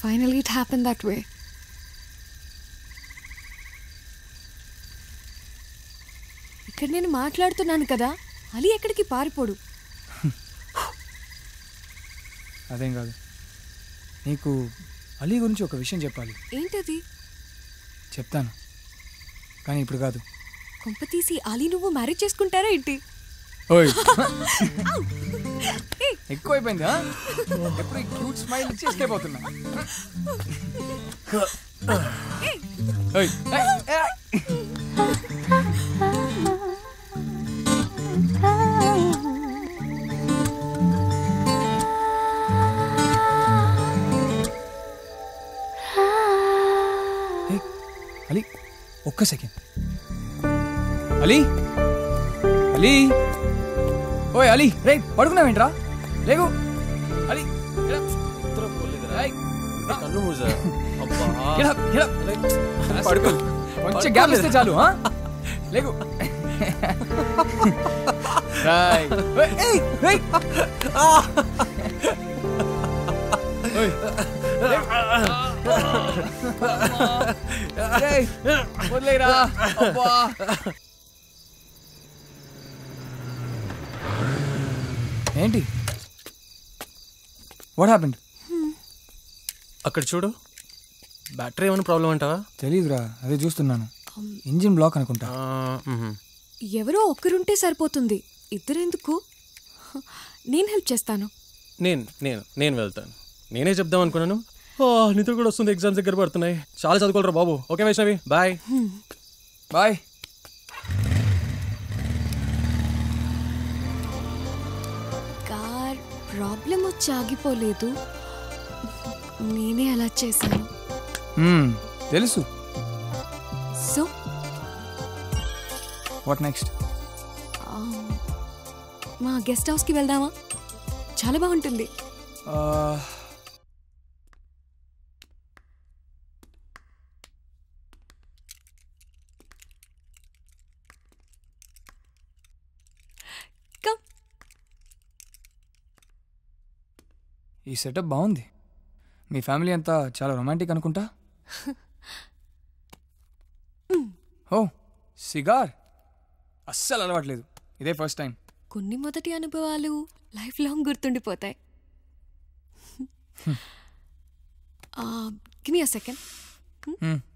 Finally it happen that way ఇక్కడ నేను మాట్లాడుతున్నాను కదా అలీ ఎక్కడికి పారిపోడు అదేం కాదు నీకు అలీ గురించి ఒక విషయం చెప్పాలి ఏంటది చెప్తాను కానీ ఇప్పుడు కాదు కొంప తీసి అలీ నువ్వు మ్యారేజ్ చేసుకుంటారా ఏంటి ఓయ్ ఎక్కువైపోయింది ఆ? ఎప్పుడు ఈ క్యూట్ స్మైల్ ఇచ్చి escape అవుతున్నా ఓయ్, ఏయ్, ఏయ్. ఏయ్, అలీ ఒక్క సెకండ్ అలీ అలీ ఓయ్ అలీ రే పడుకున్నావేంట్రా లేవు అలీ get up. ఏయ్, కన్ను మూసా అబ్బా get up, get up. పడుకో కొంచెం గ్యాప్ ఇస్తే చాలు ఆ? లేకు రాయ్. ఏయ్, ఏయ్, ఏయ్. ఓయ్, లేవు. రేయ్, వదిలేయరా అబ్బా ఏంటి వాట్ హ్యాపెండ్ అక్కడ చూడు బ్యాటరీ ఏమైనా ప్రాబ్లం అంటావా తెలీదురా అదే చూస్తున్నాను ఇంజిన్ బ్లాక్ అనుకుంటా ఆ, మ్హూ. ఎవరో ఒక్కరుంటే సరిపోతుంది ఇద్దరెందుకు నేను హెల్ప్ చేస్తాను నేను నేను నేను వెళ్తాను నేనే చెప్దాం అనుకున్నాను ఓ, నిద్ర కూడా వస్తుంది ఎగ్జామ్స్ దగ్గర పడుతున్నాయి చాలా చదువుకోలేరా బాబు okay Vaishnavi bye bye car problem వచ్చి ఆగిపోలేదు నేనే అలా చేశాను తెలుసు సో వాట్ నెక్స్ట్ మా గెస్ట్ హౌస్కి వెళ్దామా చాలా బాగుంటుంది కమ్ ఈ సెటప్ బాగుంది మీ ఫ్యామిలీ అంతా చాలా రొమాంటిక్ అనుకుంటా ఓ సిగార్ అస్సలు అలవాట్లేదు ఇదే ఫస్ట్ టైం కొన్ని మొదటి అనుభవాలు లైఫ్ లాంగ్ గుర్తుండిపోతాయి give me a second Hmm.